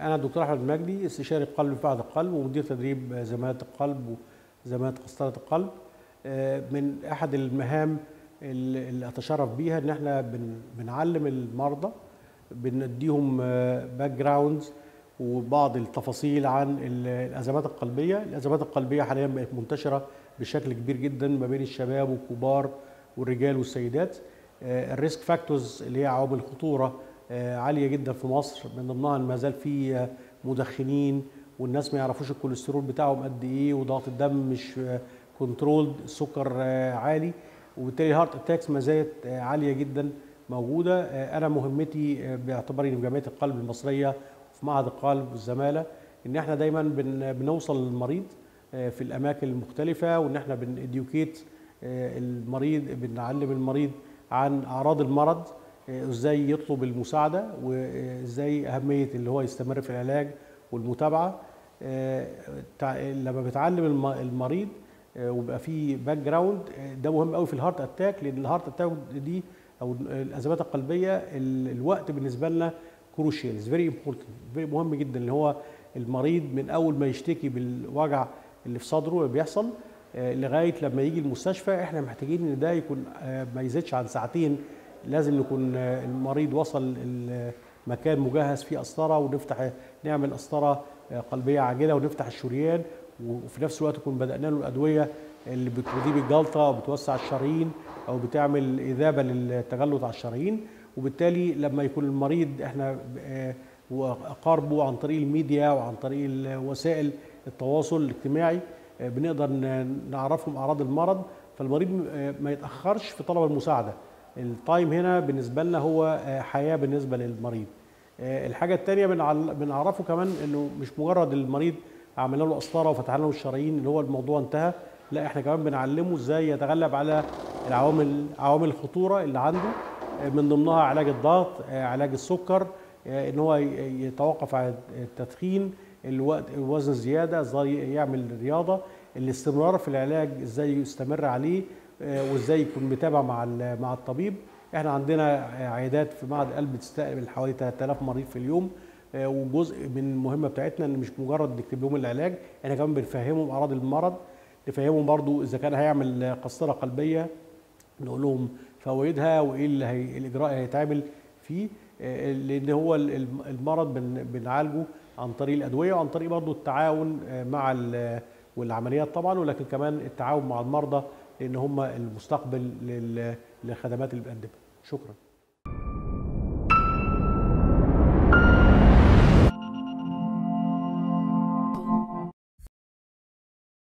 انا الدكتور احمد المجدي استشاري قلب في معهد القلب ومدير تدريب زمالة القلب وزمالة قسطرة القلب من احد المهام اللي اتشرف بيها ان احنا بن بنعلم المرضى بنديهم باك جراوندز وبعض التفاصيل عن الازمات القلبيه، الازمات القلبيه حاليا بقت منتشره بشكل كبير جدا ما بين الشباب والكبار والرجال والسيدات. الريسك فاكتورز اللي هي عوامل الخطوره عاليه جدا في مصر من ضمنها ما زال في مدخنين والناس ما يعرفوش الكوليسترول بتاعهم قد ايه وضغط الدم مش كنترولد السكر عالي وبالتالي الهارت اتاكس ما زالت عاليه جدا موجوده انا مهمتي باعتباري في جمعيه القلب المصريه في معهد القلب والزماله ان احنا دايما بنوصل للمريض في الاماكن المختلفه وان احنا بنديوكيت المريض بنعلم المريض عن اعراض المرض ازاي يطلب المساعده وازاي اهميه اللي هو يستمر في العلاج والمتابعه لما بتعلم المريض ويبقى في باك جراوند ده مهم قوي في الهارت اتاك لان الهارت اتاك دي او الازمات القلبيه الوقت بالنسبه لنا كروشيال فيري امبورتنت مهم جدا اللي هو المريض من اول ما يشتكي بالوجع اللي في صدره اللي بيحصل لغايه لما يجي المستشفى احنا محتاجين ان ده يكون ما يزيدش عن ساعتين لازم يكون المريض وصل مكان مجهز فيه قسطره ونفتح نعمل قسطره قلبيه عاجله ونفتح الشريان وفي نفس الوقت نكون بدانا له الادويه اللي بتذيب الجلطه او بتوسع الشرايين او بتعمل اذابه للتجلط على الشرايين وبالتالي لما يكون المريض احنا قاربه عن طريق الميديا وعن طريق وسائل التواصل الاجتماعي بنقدر نعرفهم اعراض المرض فالمريض ما يتاخرش في طلب المساعده التايم هنا بالنسبه لنا هو حياه بالنسبه للمريض الحاجه الثانيه بنعرفه كمان انه مش مجرد المريض عملنا له قسطره وفتحنا له الشرايين اللي هو الموضوع انتهى لا احنا كمان بنعلمه ازاي يتغلب على العوامل عوامل الخطوره اللي عنده من ضمنها علاج الضغط علاج السكر ان هو يتوقف عن التدخين الوقت الوزن زياده ازاي يعمل رياضه الاستمرار في العلاج ازاي يستمر عليه وازاي يكون متابع مع مع الطبيب احنا عندنا عيادات في معهد القلب بتستقبل حوالي 3000 مريض في اليوم وجزء من المهمه بتاعتنا ان مش مجرد نكتب لهم العلاج احنا كمان بنفهمهم اعراض المرض نفهمهم برضو اذا كان هيعمل قسطره قلبيه نقول لهم فوائدها وايه اللي هي الاجراء هيتعمل فيه لان هو المرض بنعالجه عن طريق الادويه وعن طريق برضو التعاون مع والعمليات طبعا ولكن كمان التعاون مع المرضى لان هم المستقبل للخدمات اللي بنقدمها شكرا